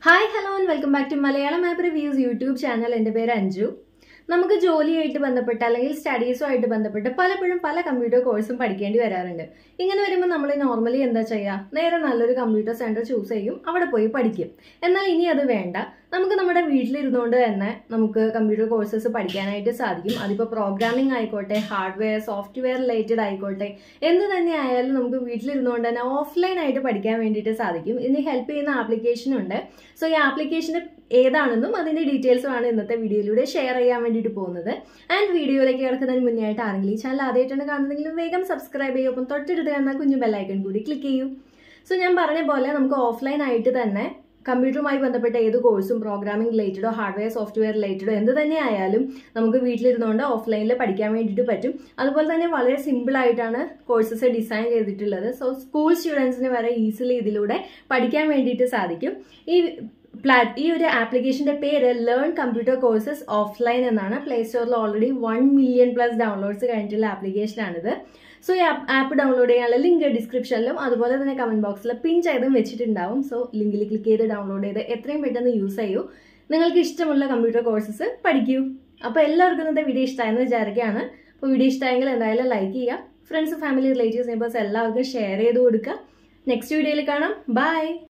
hi hello and welcome back to Malayalam app reviews YouTube channel എൻ്റെ പേര് അഞ്ജു നമുക്ക് ജോലിയായിട്ട് ബന്ധപ്പെട്ട് അല്ലെങ്കിൽ സ്റ്റഡീസുമായിട്ട് ബന്ധപ്പെട്ട് പലപ്പോഴും പല കമ്പ്യൂട്ടർ കോഴ്സും പഠിക്കേണ്ടി വരാറുണ്ട് ഇങ്ങനെ വരുമ്പോൾ നമ്മൾ നോർമലി എന്താ ചെയ്യുക നേരെ നല്ലൊരു കമ്പ്യൂട്ടർ സെൻറ്റർ ചൂസ് ചെയ്യും അവിടെ പോയി പഠിക്കും എന്നാൽ ഇനി അത് വേണ്ട നമുക്ക് നമ്മുടെ വീട്ടിലിരുന്നുകൊണ്ട് തന്നെ നമുക്ക് കമ്പ്യൂട്ടർ കോഴ്സസ് പഠിക്കാനായിട്ട് സാധിക്കും അതിപ്പോൾ പ്രോഗ്രാമിംഗ് ആയിക്കോട്ടെ ഹാർഡ്വെയർ സോഫ്റ്റ്വെയർ റിലേറ്റഡ് ആയിക്കോട്ടെ എന്ത് തന്നെ ആയാലും നമുക്ക് വീട്ടിലിരുന്നുകൊണ്ട് തന്നെ ഓഫ്ലൈൻ ആയിട്ട് പഠിക്കാൻ വേണ്ടിയിട്ട് സാധിക്കും ഇതിന് ഹെൽപ്പ് ചെയ്യുന്ന ആപ്ലിക്കേഷൻ ഉണ്ട് സോ ഈ ആപ്ലിക്കേഷൻ്റെ ഏതാണെന്നും അതിൻ്റെ ഡീറ്റെയിൽസും ആണ് ഇന്നത്തെ വീഡിയോയിലൂടെ ഷെയർ ചെയ്യാൻ വേണ്ടിയിട്ട് പോകുന്നത് ആൻഡ് വീഡിയോയിലേക്ക് കിടക്കുന്നതിന് മുന്നേ ആയിട്ട് ആരെങ്കിലും ഈ ചാനൽ ആദ്യമായിട്ടാണ് കാണുന്നതെങ്കിലും വേഗം സബ്സ്ക്രൈബ് ചെയ്യും ഒപ്പം തൊട്ടടുത്ത് കാണുന്ന കുഞ്ഞു ബെല്ലൈക്കൺ കൂടി ക്ലിക്ക് ചെയ്യൂ സോ ഞാൻ പറഞ്ഞ പോലെ നമുക്ക് ഓഫ്ലൈൻ ആയിട്ട് തന്നെ കമ്പ്യൂട്ടറുമായി ബന്ധപ്പെട്ട ഏത് കോഴ്സും പ്രോഗ്രാമിംഗ് റിലേറ്റഡോ ഹാർഡ്വെയർ സോഫ്റ്റ്വെയർ റിലേറ്റഡോ എന്ത് തന്നെ ആയാലും നമുക്ക് വീട്ടിലിരുന്നുകൊണ്ട് ഓഫ്ലൈനിൽ പഠിക്കാൻ വേണ്ടിയിട്ട് പറ്റും അതുപോലെ തന്നെ വളരെ സിമ്പിൾ ആയിട്ടാണ് കോഴ്സസ് ഡിസൈൻ ചെയ്തിട്ടുള്ളത് സോ സ്കൂൾ സ്റ്റുഡൻസിന് വരെ ഈസിലി ഇതിലൂടെ പഠിക്കാൻ വേണ്ടിയിട്ട് സാധിക്കും ഈ പ്ലാറ്റ് ഈ ഒരു ആപ്ലിക്കേഷന്റെ പേര് ലേൺ കമ്പ്യൂട്ടർ കോഴ്സസ് ഓഫ്ലൈൻ എന്നാണ് പ്ലേ സ്റ്റോറിൽ already one million plus downloads കഴിഞ്ഞിട്ടുള്ള ആപ്ലിക്കേഷനാണിത് സോ ഈ ആപ്പ് ഡൗൺലോഡ് ചെയ്യാനുള്ള ലിങ്ക് ഡിസ്ക്രിപ്ഷനിലും അതുപോലെ തന്നെ കമന്റ് ബോക്സിൽ പിൻ ചെയ്തും വെച്ചിട്ടുണ്ടാവും സോ ലിങ്കിൽ ക്ലിക്ക് ചെയ്ത് ഡൗൺലോഡ് ചെയ്ത് എത്രയും പെട്ടെന്ന് യൂസ് ചെയ്യൂ നിങ്ങൾക്ക് ഇഷ്ടമുള്ള കമ്പ്യൂട്ടർ കോഴ്സസ് പഠിക്കൂ അപ്പോൾ എല്ലാവർക്കും ഇന്നത്തെ വീഡിയോ ഇഷ്ടമായെന്ന് വിചാരിക്കുകയാണ് അപ്പോൾ വീഡിയോ ഇഷ്ടമായെങ്കിൽ എന്തായാലും ലൈക്ക് ചെയ്യുക ഫ്രണ്ട്സ് ഫാമിലി റിലേറ്റീവ്സ് നെയ്ബേഴ്സ് എല്ലാവർക്കും ഷെയർ ചെയ്ത് കൊടുക്കുക നെക്സ്റ്റ് വീഡിയോയിൽ കാണാം ബൈ